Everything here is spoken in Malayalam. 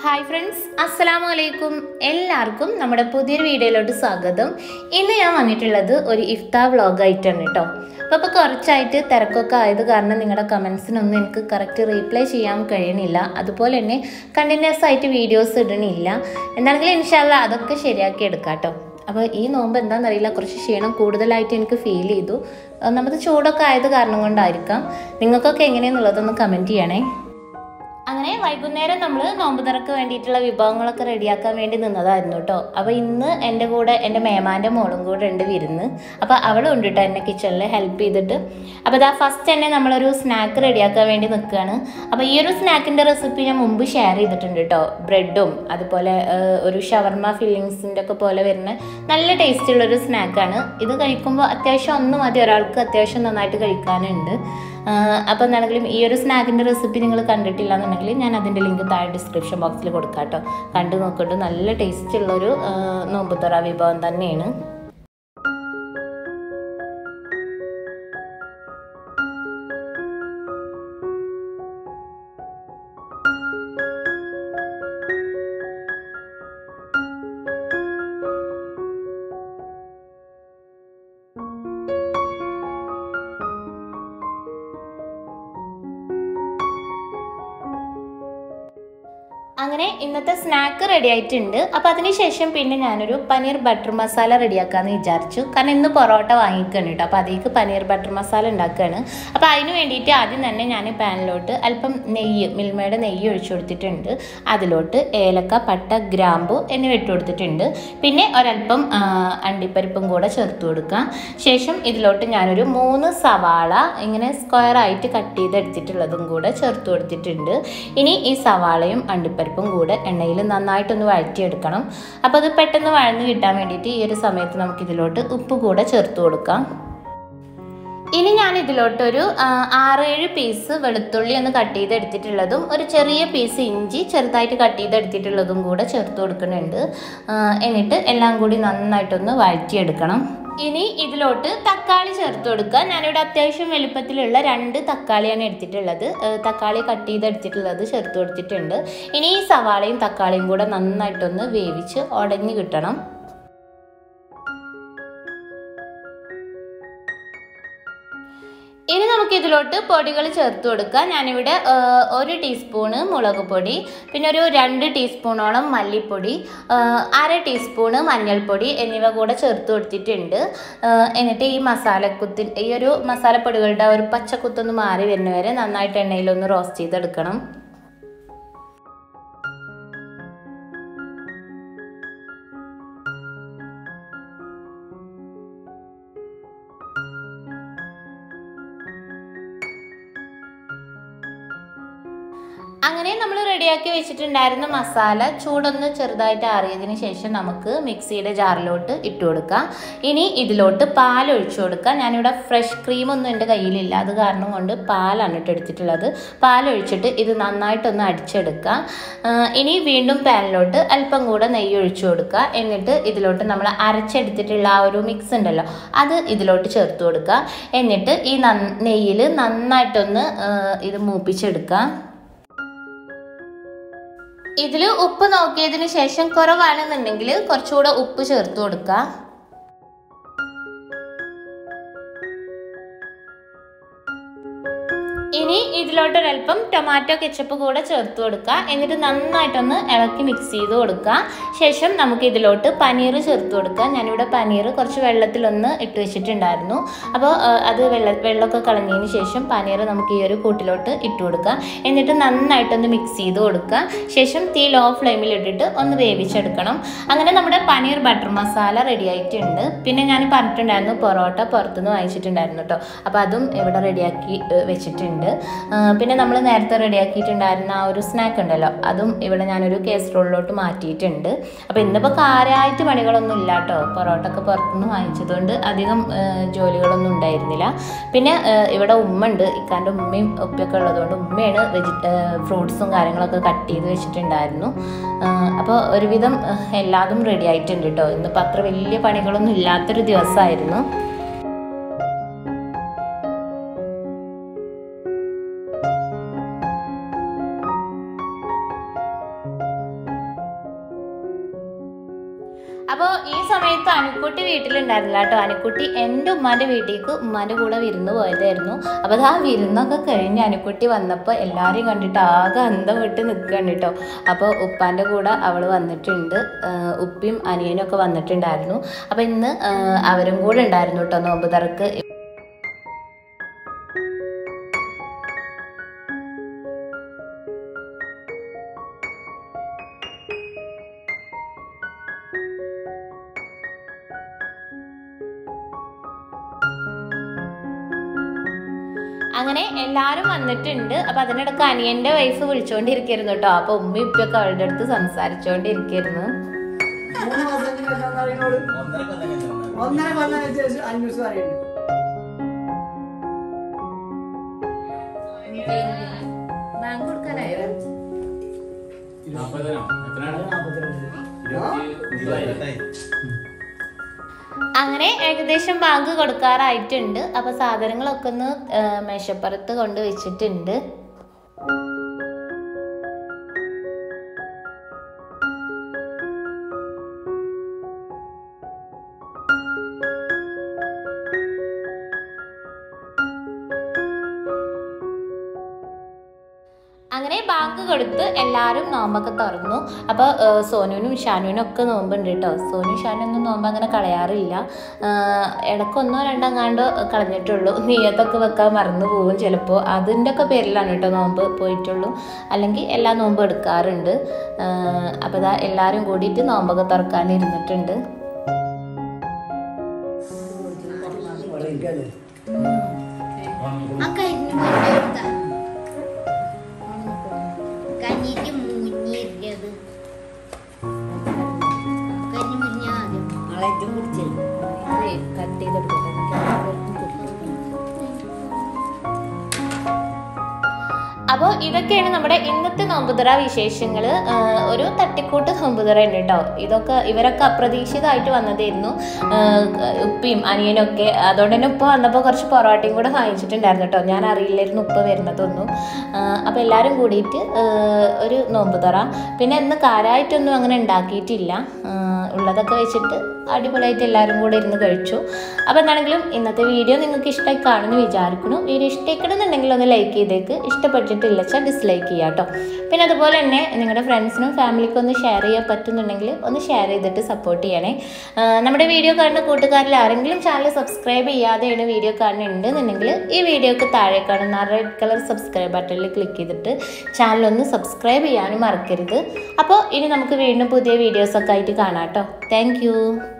ഹായ് ഫ്രണ്ട്സ് അസ്സലാമു അലൈക്കും എല്ലാവർക്കും നമ്മുടെ പുതിയൊരു വീഡിയോയിലോട്ട് സ്വാഗതം ഇന്ന് ഞാൻ വന്നിട്ടുള്ളത് ഒരു ഇഫ്താർ വ്ളോഗായിട്ടാണ് കേട്ടോ അപ്പോൾ ഇപ്പോൾ കുറച്ചായിട്ട് തിരക്കൊക്കെ ആയത് കാരണം നിങ്ങളുടെ കമൻസിനൊന്നും എനിക്ക് കറക്റ്റ് റീപ്ലൈ ചെയ്യാൻ കഴിയണില്ല അതുപോലെ തന്നെ കണ്ടിന്യൂസ് ആയിട്ട് വീഡിയോസ് ഇടണില്ല എന്താണെങ്കിലും ഇൻഷാല്ല അതൊക്കെ ശരിയാക്കി എടുക്കാം കേട്ടോ അപ്പോൾ ഈ നോമ്പ് എന്താണെന്നറിയില്ല കുറച്ച് ക്ഷീണം കൂടുതലായിട്ട് എനിക്ക് ഫീൽ ചെയ്തു ഒന്നാമത് ചൂടൊക്കെ ആയത് കാരണം കൊണ്ടായിരിക്കാം നിങ്ങൾക്കൊക്കെ എങ്ങനെയാണെന്നുള്ളതൊന്ന് കമൻറ്റ് ചെയ്യണേ അങ്ങനെ വൈകുന്നേരം നമ്മൾ നോമ്പ് തുറക്ക് വേണ്ടിയിട്ടുള്ള വിഭവങ്ങളൊക്കെ റെഡിയാക്കാൻ വേണ്ടി നിന്നതായിരുന്നു കേട്ടോ അപ്പോൾ ഇന്ന് എൻ്റെ കൂടെ എൻ്റെ മേമാൻ്റെ മോളും കൂടെ ഉണ്ട് വിരുന്ന് അപ്പോൾ അവളും ഉണ്ട് കേട്ടോ എന്നെ കിച്ചണിൽ ഹെൽപ്പ് ചെയ്തിട്ട് അപ്പോൾ ഇതാ ഫസ്റ്റ് തന്നെ നമ്മളൊരു സ്നാക്ക് റെഡിയാക്കാൻ വേണ്ടി നിൽക്കുകയാണ് അപ്പോൾ ഈ ഒരു സ്നാക്കിൻ്റെ റെസിപ്പി ഞാൻ മുമ്പ് ഷെയർ ചെയ്തിട്ടുണ്ട് കേട്ടോ ബ്രെഡും അതുപോലെ ആ, ഒരു ഷവർമ ഫില്ലിങ്സിൻ്റെ ഒക്കെ പോലെ വരുന്ന നല്ല ടേസ്റ്റുള്ളൊരു സ്നാക്കാണ് ഇത് കഴിക്കുമ്പോൾ അത്യാവശ്യം ഒന്ന് മതി ഒരാൾക്ക് അത്യാവശ്യം നന്നായിട്ട് കഴിക്കാനുണ്ട് അപ്പോൾ എന്താണെങ്കിലും ഈ ഒരു സ്നാക്കിൻ്റെ റെസിപ്പി നിങ്ങൾ കണ്ടിട്ടില്ല എന്നുണ്ടെങ്കിൽ ഞാൻ അതിൻ്റെ ലിങ്ക് താഴെ ഡിസ്ക്രിപ്ഷൻ ബോക്സിൽ കൊടുക്കാം കേട്ടോ കണ്ടു നോക്കിയിട്ട് നല്ല ടേസ്റ്റ് ഉള്ളൊരു നോമ്പുതുറ വിഭവം തന്നെയാണ് അങ്ങനെ ഇന്നത്തെ സ്നാക്ക് റെഡി ആയിട്ടുണ്ട് അപ്പോൾ അതിനുശേഷം പിന്നെ ഞാനൊരു പനീർ ബട്ടർ മസാല റെഡിയാക്കാമെന്ന് വിചാരിച്ചു കാരണം ഇന്ന് പൊറോട്ട വാങ്ങിക്കണം കേട്ടോ അപ്പോൾ അതിലേക്ക് പനീർ ബട്ടർ മസാല ഉണ്ടാക്കുകയാണ് അപ്പോൾ അതിന് വേണ്ടിയിട്ട് ആദ്യം തന്നെ ഞാൻ പാനിലോട്ട് അല്പം നെയ്യ് മിൽമയുടെ നെയ്യ് ഒഴിച്ചു കൊടുത്തിട്ടുണ്ട് അതിലോട്ട് ഏലക്ക പട്ട ഗ്രാമ്പു എന്നിവ ഇട്ട് കൊടുത്തിട്ടുണ്ട് പിന്നെ ഒരല്പം ആ, അണ്ടിപ്പരിപ്പും കൂടെ ചേർത്ത് കൊടുക്കാം ശേഷം ഇതിലോട്ട് ഞാനൊരു മൂന്ന് സവാള ഇങ്ങനെ സ്ക്വയർ ആയിട്ട് കട്ട് ചെയ്തെടുത്തിട്ടുള്ളതും കൂടെ ചേർത്ത് കൊടുത്തിട്ടുണ്ട് ഇനി ഈ സവാളയും അണ്ടിപ്പരിപ്പും കൂടെ എണ്ണയിൽ നന്നായിട്ടൊന്ന് വഴറ്റിയെടുക്കണം അപ്പോൾ അത് പെട്ടെന്ന് വഴന്ന് കിട്ടാൻ വേണ്ടിയിട്ട് ഈ ഒരു സമയത്ത് നമുക്ക് ഇതിലോട്ട് ഉപ്പ് കൂടെ ചേർത്ത് കൊടുക്കാം ഇനി ഞാൻ ഇതിലോട്ടൊരു ആ, ആറേഴ് പീസ് വെളുത്തുള്ളി ഒന്ന് കട്ട് ചെയ്തെടുത്തിട്ടുള്ളതും ഒരു ചെറിയ പീസ് ഇഞ്ചി ചെറുതായിട്ട് കട്ട് ചെയ്തെടുത്തിട്ടുള്ളതും കൂടെ ചേർത്ത് കൊടുക്കുന്നുണ്ട് ആ, എന്നിട്ട് എല്ലാം കൂടി നന്നായിട്ടൊന്ന് വഴറ്റിയെടുക്കണം ഇനി ഇതിലോട്ട് തക്കാളി ചേർത്ത് കൊടുക്കുക ഞാനിവിടെ അത്യാവശ്യം വലുപ്പത്തിലുള്ള രണ്ട് തക്കാളിയാണ് എടുത്തിട്ടുള്ളത് ആ, തക്കാളി കട്ട് ചെയ്തെടുത്തിട്ടുള്ളത് ചേർത്ത് കൊടുത്തിട്ടുണ്ട് ഇനി ഈ സവാളയും തക്കാളിയും കൂടെ നന്നായിട്ടൊന്ന് വേവിച്ച് ഉടഞ്ഞു കിട്ടണം ഇനി നമുക്ക് ഇതിലോട്ട് പൊടികൾ ചേർത്ത് കൊടുക്കാം ഞാനിവിടെ ആ, ഒരു ടീസ്പൂണ് മുളക് പൊടി പിന്നെ ഒരു രണ്ട് ടീസ്പൂണോളം മല്ലിപ്പൊടി ആ, അര ടീസ്പൂണ് മഞ്ഞൾപ്പൊടി എന്നിവ കൂടെ ചേർത്ത് കൊടുത്തിട്ടുണ്ട് ആ, എന്നിട്ട് ഈ മസാലക്കുത്തി ഈ ഒരു മസാലപ്പൊടികളുടെ ആ ഒരു പച്ചക്കുത്തൊന്ന് മാറി വരുന്നവരെ നന്നായിട്ട് എണ്ണയിലൊന്ന് റോസ്റ്റ് ചെയ്തെടുക്കണം അങ്ങനെ നമ്മൾ റെഡിയാക്കി വെച്ചിട്ടുണ്ടായിരുന്ന മസാല ചൂടൊന്ന് ചെറുതായിട്ട് ആറിയതിന് ശേഷം നമുക്ക് മിക്സിയുടെ ജാറിലോട്ട് ഇട്ട് കൊടുക്കാം ഇനി ഇതിലോട്ട് പാൽ ഒഴിച്ചു കൊടുക്കാം ഞാനിവിടെ ഫ്രഷ് ക്രീമൊന്നും എൻ്റെ കയ്യിലില്ല അത് കാരണം കൊണ്ട് പാലാണ് ഇട്ട് എടുത്തിട്ടുള്ളത് പാൽ ഒഴിച്ചിട്ട് ഇത് നന്നായിട്ടൊന്ന് അടിച്ചെടുക്കാം ആ, ഇനി വീണ്ടും പാനിലോട്ട് അല്പം കൂടെ നെയ്യ് ഒഴിച്ചു കൊടുക്കുക എന്നിട്ട് ഇതിലോട്ട് നമ്മൾ അരച്ചെടുത്തിട്ടുള്ള ആ ഒരു മിക്സ് ഉണ്ടല്ലോ അത് ഇതിലോട്ട് ചേർത്ത് കൊടുക്കുക എന്നിട്ട് ഈ നെയ്യിൽ നന്നായിട്ടൊന്ന് ആ, ഇത് മൂപ്പിച്ചെടുക്കാം ഇതിൽ ഉപ്പ് നോക്കിയതിന് ശേഷം കുറവാണെന്നുണ്ടെങ്കിൽ കുറച്ചുകൂടെ ഉപ്പ് ചേർത്ത് കൊടുക്കുക ഇനി ഇതിലോട്ടൊരല്പം ടൊമാറ്റോ കെച്ചപ്പ് കൂടെ ചേർത്ത് കൊടുക്കുക എന്നിട്ട് നന്നായിട്ടൊന്ന് ഇളക്കി മിക്സ് ചെയ്ത് കൊടുക്കുക ശേഷം നമുക്ക് ഇതിലോട്ട് പനീർ ചേർത്ത് കൊടുക്കുക ഞാനിവിടെ പനീർ കുറച്ച് വെള്ളത്തിലൊന്ന് ഇട്ട് വെച്ചിട്ടുണ്ടായിരുന്നു അപ്പോൾ ആ, അത് വെള്ള വെള്ളമൊക്കെ കളഞ്ഞതിന് ശേഷം പനീർ നമുക്ക് ഈ ഒരു കൂട്ടിലോട്ട് ഇട്ട് കൊടുക്കുക എന്നിട്ട് നന്നായിട്ടൊന്ന് മിക്സ് ചെയ്ത് കൊടുക്കുക ശേഷം തീ ലോ ഫ്ലെയിമിൽ ഇട്ടിട്ട് ഒന്ന് വേവിച്ചെടുക്കണം അങ്ങനെ നമ്മുടെ പനീർ ബട്ടർ മസാല റെഡി ആയിട്ടുണ്ട് പിന്നെ ഞാൻ പറഞ്ഞിട്ടുണ്ടായിരുന്നു പൊറോട്ട പുറത്തുനിന്ന് വാങ്ങിച്ചിട്ടുണ്ടായിരുന്നു കേട്ടോ അപ്പോൾ അതും ഇവിടെ റെഡിയാക്കി ഏഹ്, വെച്ചിട്ടുണ്ട് ആ, പിന്നെ നമ്മൾ നേരത്തെ റെഡിയാക്കിയിട്ടുണ്ടായിരുന്ന ആ ഒരു സ്നാക്ക് ഉണ്ടല്ലോ അതും ഇവിടെ ഞാനൊരു കേസറോളിലോട്ട് മാറ്റിയിട്ടുണ്ട് അപ്പോൾ ഇന്നിപ്പോൾ കാര്യമായിട്ട് പണികളൊന്നും ഇല്ല കേട്ടോ പൊറോട്ട ഒക്കെ പുറത്തുനിന്ന് വാങ്ങിച്ചതുകൊണ്ട് അധികം ഏഹ്, ജോലികളൊന്നും ഉണ്ടായിരുന്നില്ല പിന്നെ ഏഹ്, ഇവിടെ ഉമ്മ ഉണ്ട് ഇക്കാൻ്റെ ഉമ്മയും ഉപ്പയൊക്കെ ഉള്ളതുകൊണ്ട് ഉമ്മയാണ് വെജി ഫ്രൂട്ട്സും കാര്യങ്ങളൊക്കെ കട്ട് ചെയ്ത് വെച്ചിട്ടുണ്ടായിരുന്നു അപ്പോൾ ഒരുവിധം ഏഹ്, എല്ലാതും റെഡി ആയിട്ടുണ്ട് കേട്ടോ ഇന്നിപ്പോൾ അത്ര വലിയ പണികളൊന്നും ഇല്ലാത്തൊരു ദിവസമായിരുന്നു അപ്പോൾ ഈ സമയത്ത് അനുക്കുട്ടി വീട്ടിലുണ്ടായിരുന്നില്ല കേട്ടോ അനുക്കുട്ടി എൻ്റെ ഉമ്മാൻ്റെ വീട്ടിലേക്ക് ഉമ്മാൻ്റെ കൂടെ വിരുന്ന് പോയതായിരുന്നു അപ്പോൾ അത് ആ വിരുന്നൊക്കെ കഴിഞ്ഞ് അനുക്കുട്ടി വന്നപ്പോൾ എല്ലാവരെയും കണ്ടിട്ട് ആകെ അന്തം വിട്ട് നിൽക്കുകയാണ് കേട്ടോ അപ്പോൾ ഉപ്പാൻ്റെ കൂടെ അവൾ വന്നിട്ടുണ്ട് ആഹ് ഉപ്പയും അനിയനും ഒക്കെ വന്നിട്ടുണ്ടായിരുന്നു അപ്പോൾ ഇന്ന് ആഹ് അവരും കൂടെ ഉണ്ടായിരുന്നു കേട്ടോ നോമ്പ് തറക്ക് അങ്ങനെ എല്ലാവരും വന്നിട്ടുണ്ട് അപ്പൊ അതിനിടക്ക് അനിയന്റെ വൈഫ് വിളിച്ചോണ്ടിരിക്കുന്നു കേട്ടോ അപ്പൊ ഉമ്മ ഇപ്പൊക്കെ അവളുടെ അടുത്ത് സംസാരിച്ചോണ്ടിരിക്കുന്നു മൂന്ന് മാസം കഴിഞ്ഞാൽ അറിയുന്നോളൂ ഒന്നര കൊല്ലം വെച്ച് അന്വേഷിച്ച് പറയുന്നുണ്ട് ബാങ്ക് കൊടുക്കാനായോ അങ്ങനെ ഏകദേശം ബാങ്ക് കൊടുക്കാറായിട്ടുണ്ട് അപ്പൊ സാധനങ്ങളൊക്കെ ഒന്ന് ആ, മേശപ്പുറത്ത് കൊണ്ട് വെച്ചിട്ടുണ്ട് അങ്ങനെ ബാങ്ക് കൊടുത്ത് എല്ലാവരും നോമ്പൊക്കെ തുറന്നു അപ്പോൾ സോനുവിനും ഷാനുവിനും ഒക്കെ നോമ്പുണ്ട് കേട്ടോ സോനു ഷാനൊന്നും നോമ്പ് അങ്ങനെ കളയാറില്ല ആ, ഇടയ്ക്കൊന്നോ രണ്ടെങ്ങാണ്ടോ കളഞ്ഞിട്ടുള്ളൂ നീയത്തൊക്കെ വെക്കാൻ മറന്നു പോകും ചിലപ്പോൾ അതിൻ്റെ ഒക്കെ പേരിലാണ് കേട്ടോ നോമ്പ് പോയിട്ടുള്ളൂ അല്ലെങ്കിൽ എല്ലാ നോമ്പും എടുക്കാറുണ്ട് അപ്പോൾ ഇതാ എല്ലാവരും കൂടിയിട്ട് നോമ്പൊക്കെ തുറക്കാൻ ഇരുന്നിട്ടുണ്ട് ആ കരിഞ്ഞു പോയിട്ടാ കഞ്ഞിക്ക് മുഞ്ഞിരുന്നത് കഞ്ഞി മുഞ്ഞ ആദ്യം കട്ട് ചെയ്തെടുക്കട്ടെ അപ്പോൾ ഇതൊക്കെയാണ് നമ്മുടെ ഇന്നത്തെ നോമ്പുതുറ വിശേഷങ്ങൾ ഒരു തട്ടിക്കൂട്ട് നോമ്പുതുറ ഉണ്ട് കേട്ടോ ഇതൊക്കെ ഇവരൊക്കെ അപ്രതീക്ഷിതമായിട്ട് വന്നതായിരുന്നു ആഹ് ഉപ്പയും അനിയനും ഒക്കെ അതുകൊണ്ട് തന്നെ ഉപ്പ വന്നപ്പോൾ കുറച്ച് പൊറോട്ടയും കൂടെ വാങ്ങിച്ചിട്ടുണ്ടായിരുന്നു കേട്ടോ ഞാൻ അറിയില്ലായിരുന്നു ഉപ്പ വരുന്നതൊന്നും അപ്പോൾ എല്ലാവരും കൂടിയിട്ട് ആഹ് ഒരു നോമ്പുതുറ പിന്നെ ഇന്ന് കാരായിട്ടൊന്നും അങ്ങനെ ഉണ്ടാക്കിയിട്ടില്ല ആഹ് ഉള്ളതൊക്കെ വെച്ചിട്ട് അടിപൊളിയായിട്ട് എല്ലാവരും കൂടെ ഇരുന്ന് കഴിച്ചു അപ്പോൾ എന്താണെങ്കിലും ഇന്നത്തെ വീഡിയോ നിങ്ങൾക്ക് ഇഷ്ടമായി കാണുമെന്ന് വിചാരിക്കുന്നു വീഡിയോ ഇഷ്ടമാക്കണമെന്നുണ്ടെങ്കിൽ ഒന്ന് ലൈക്ക് ചെയ്തേക്ക് ഇഷ്ടപ്പെട്ടിട്ടില്ല വെച്ചാൽ ഡിസ്ലൈക്ക് ചെയ്യുക കേട്ടോ പിന്നെ അതുപോലെ തന്നെ നിങ്ങളുടെ ഫ്രണ്ട്സിനും ഫാമിലിക്കും ഒന്ന് ഷെയർ ചെയ്യാൻ പറ്റുന്നുണ്ടെങ്കിൽ ഒന്ന് ഷെയർ ചെയ്തിട്ട് സപ്പോർട്ട് ചെയ്യണേ ആ, നമ്മുടെ വീഡിയോ കാണുന്ന കൂട്ടുകാരിൽ ആരെങ്കിലും ചാനൽ സബ്സ്ക്രൈബ് ചെയ്യാതെയാണ് വീഡിയോ കാണുന്നുണ്ടെന്നുണ്ടെങ്കിൽ ഈ വീഡിയോക്ക് താഴെ കാണുന്ന റെഡ് കളർ സബ്സ്ക്രൈബ് ബട്ടണിൽ ക്ലിക്ക് ചെയ്തിട്ട് ചാനൽ ഒന്ന് സബ്സ്ക്രൈബ് ചെയ്യാനും മറക്കരുത് അപ്പോൾ ഇനി നമുക്ക് വീണ്ടും പുതിയ വീഡിയോസൊക്കെ ആയിട്ട് കാണാം കേട്ടോ താങ്ക്